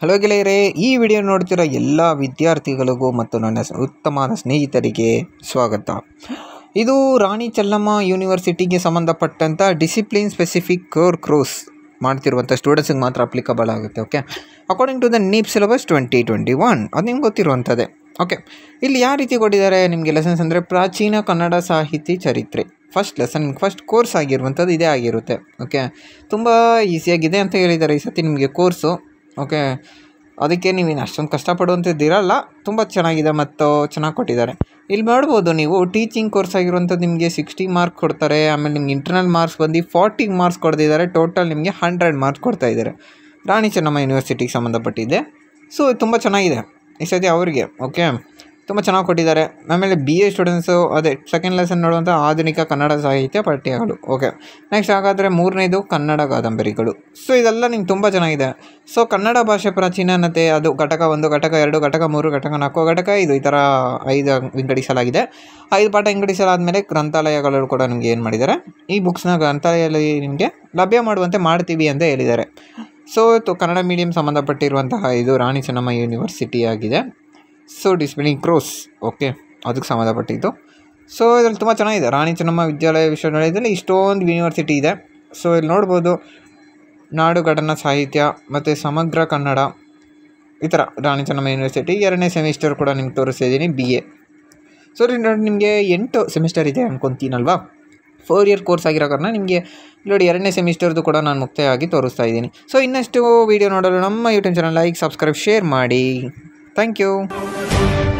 hello ಗೆಳೆಯರೇ ಈ video ನೋಡ್ತಿರೋ ಎಲ್ಲ ವಿದ್ಯಾರ್ಥಿಗಳಿಗೂ ಮತ್ತು ನನ್ನ ಸ್- ಉತ್ತಮವಾದ ಸ್ನೇಹಿತರಿಗೆ ಸ್ವಾಗತ ಇದು ರಾಣಿ ಚೆಲ್ಲಮ್ಮ ಯೂನಿವರ್ಸಿಟಿಗೆ ಸಂಬಂಧಪಟ್ಟಂಥ ಡಿಸಿಪ್ಲಿನ್ ಸ್ಪೆಸಿಫಿಕ್ ಕೋರ್ ಕ್ರೋಸ್ ಮಾಡ್ತಿರುವಂಥ ಸ್ಟೂಡೆಂಟ್ಸಿಗೆ ಮಾತ್ರ ಅಪ್ಲಿಕಬಲ್ ಆಗುತ್ತೆ okay according to the NEP syllabus twenty twenty one ಅದು ನಿಮ್ಗೆ ಗೊತ್ತಿರುವಂಥದ್ದೇ ಓಕೆ ಇಲ್ಲಿ ಯಾವ ರೀತಿ ಕೊಟ್ಟಿದ್ದಾರೆ ನಿಮಗೆ ಲೆಸನ್ಸ್ ಅಂದರೆ ಪ್ರಾಚೀನ ಕನ್ನಡ ಸಾಹಿತಿ ಚರಿತ್ರೆ ಫಸ್ಟ್ ಲೆಸನ್ ಫಸ್ಟ್ ಕೋರ್ಸ್ ಆಗಿರುವಂಥದ್ದು ಇದೇ ಆಗಿರುತ್ತೆ ಓಕೆ ತುಂಬ ಈಸಿಯಾಗಿದೆ ಅಂತ ಹೇಳಿದ್ದಾರೆ ಈ ಸತಿ ನಿಮಗೆ ಕೋರ್ಸು ಓಕೆ ಅದಕ್ಕೆ ನೀವೇನು ಅಷ್ಟೊಂದು ಕಷ್ಟಪಡುವಂಥದ್ದು ಇರಲ್ಲ ತುಂಬ ಚೆನ್ನಾಗಿದೆ ಮತ್ತು ಚೆನ್ನಾಗಿ ಕೊಟ್ಟಿದ್ದಾರೆ ಇಲ್ಲಿ ನೋಡ್ಬೋದು ನೀವು ಟೀಚಿಂಗ್ ಕೋರ್ಸ್ ಆಗಿರುವಂಥದ್ದು ನಿಮಗೆ ಸಿಕ್ಸ್ಟಿ ಮಾರ್ಕ್ ಕೊಡ್ತಾರೆ ಆಮೇಲೆ ನಿಮ್ಗೆ ಇಂಟರ್ನಲ್ ಮಾರ್ಕ್ಸ್ ಬಂದು ಫಾರ್ಟಿ ಮಾರ್ಕ್ಸ್ ಕೊಡ್ತಿದ್ದಾರೆ ಟೋಟಲ್ ನಿಮಗೆ ಹಂಡ್ರೆಡ್ ಮಾರ್ಕ್ಸ್ ಕೊಡ್ತಾ ಇದ್ದಾರೆ ರಾಣಿ ಚೆನ್ನಮ್ಮ ಯೂನಿವರ್ಸಿಟಿಗೆ ಸಂಬಂಧಪಟ್ಟಿದೆ ಸೊ ತುಂಬ ಚೆನ್ನಾಗಿದೆ ಈ ಸತಿ ಅವರಿಗೆ ಓಕೆ ತುಂಬ ಚೆನ್ನಾಗಿ ಕೊಟ್ಟಿದ್ದಾರೆ ಆಮೇಲೆ ಬಿ ಎ ಸ್ಟೂಡೆಂಟ್ಸು ಅದೇ ಸೆಕೆಂಡ್ ಲೆಸನ್ ನೋಡುವಂಥ ಆಧುನಿಕ ಕನ್ನಡ ಸಾಹಿತ್ಯ ಪಠ್ಯಗಳು ಓಕೆ ನೆಕ್ಸ್ಟ್ ಹಾಗಾದರೆ ಮೂರನೇದು ಕನ್ನಡ ಕಾದಂಬರಿಗಳು ಸೊ ಇದೆಲ್ಲ ನಿಮ್ಗೆ ತುಂಬ ಚೆನ್ನಾಗಿದೆ ಸೊ ಕನ್ನಡ ಭಾಷೆ ಪ್ರಾಚೀನತೆ ಅದು ಘಟಕ ಒಂದು ಘಟಕ ಎರಡು ಘಟಕ ಮೂರು ಘಟಕ ನಾಲ್ಕು ಘಟಕ ಐದು ಈ ಥರ ಐದು ವಿಂಗಡಿಸಲಾಗಿದೆ ಐದು ಪಾಠ ವಿಂಗಡಿಸಲಾದ್ಮೇಲೆ ಗ್ರಂಥಾಲಯಗಳು ಕೂಡ ನಿಮಗೆ ಏನು ಮಾಡಿದ್ದಾರೆ ಈ ಬುಕ್ಸ್ನ ಗ್ರಂಥಾಲಯದಲ್ಲಿ ನಿಮಗೆ ಲಭ್ಯ ಮಾಡುವಂತೆ ಮಾಡ್ತೀವಿ ಅಂತ ಹೇಳಿದ್ದಾರೆ ಸೊ ತು ಕನ್ನಡ ಮೀಡಿಯಂ ಸಂಬಂಧಪಟ್ಟಿರುವಂತಹ ಇದು ರಾಣಿ ಚೆನ್ನಮ್ಮ ಯೂನಿವರ್ಸಿಟಿ ಆಗಿದೆ ಸೊ ಡಿಸ್ಪ್ಲಿನಿಂಗ್ ಕ್ರೋಸ್ ಓಕೆ ಅದಕ್ಕೆ ಸಂಬಂಧಪಟ್ಟಿದ್ದು ಸೊ ಇದ್ರಲ್ಲಿ ತುಂಬ ಚೆನ್ನಾಗಿದೆ ರಾಣಿ ಚೆನ್ನಮ್ಮ ವಿದ್ಯಾಲಯ ವಿಶ್ವವಿದ್ಯಾಲಯದಲ್ಲಿ ಇಷ್ಟೊಂದು ಯೂನಿವರ್ಸಿಟಿ ಇದೆ ಸೊ ಇಲ್ಲಿ ನೋಡ್ಬೋದು ನಾಡುಗಡನ ಸಾಹಿತ್ಯ ಮತ್ತು ಸಮಗ್ರ ಕನ್ನಡ ಈ ಥರ ರಾಣಿ ಚೆನ್ನಮ್ಮ ಯೂನಿವರ್ಸಿಟಿ ಎರಡನೇ ಸೆಮಿಸ್ಟರ್ ಕೂಡ ನಿಮ್ಗೆ ತೋರಿಸ್ತಿದ್ದೀನಿ ಬಿ ಎ ಸೊ ರೀ ನೋಡಿ ನಿಮಗೆ ಎಂಟು ಸೆಮಿಸ್ಟರ್ ಇದೆ ಅನ್ಕೊತೀನಲ್ವಾ ಫೋರ್ ಇಯರ್ ಕೋರ್ಸ್ ಆಗಿರೋ ಕಾರಣ ನಿಮಗೆ ನೋಡಿ ಎರಡನೇ ಸೆಮಿಸ್ಟರ್ದು ಕೂಡ ನಾನು ಮುಕ್ತಾಯವಾಗಿ ತೋರಿಸ್ತಾ ಇದ್ದೀನಿ ಸೊ ಇನ್ನಷ್ಟು ವೀಡಿಯೋ ನೋಡಲು ನಮ್ಮ YouTube channel like subscribe share ಮಾಡಿ ಥ್ಯಾಂಕ್ ಯು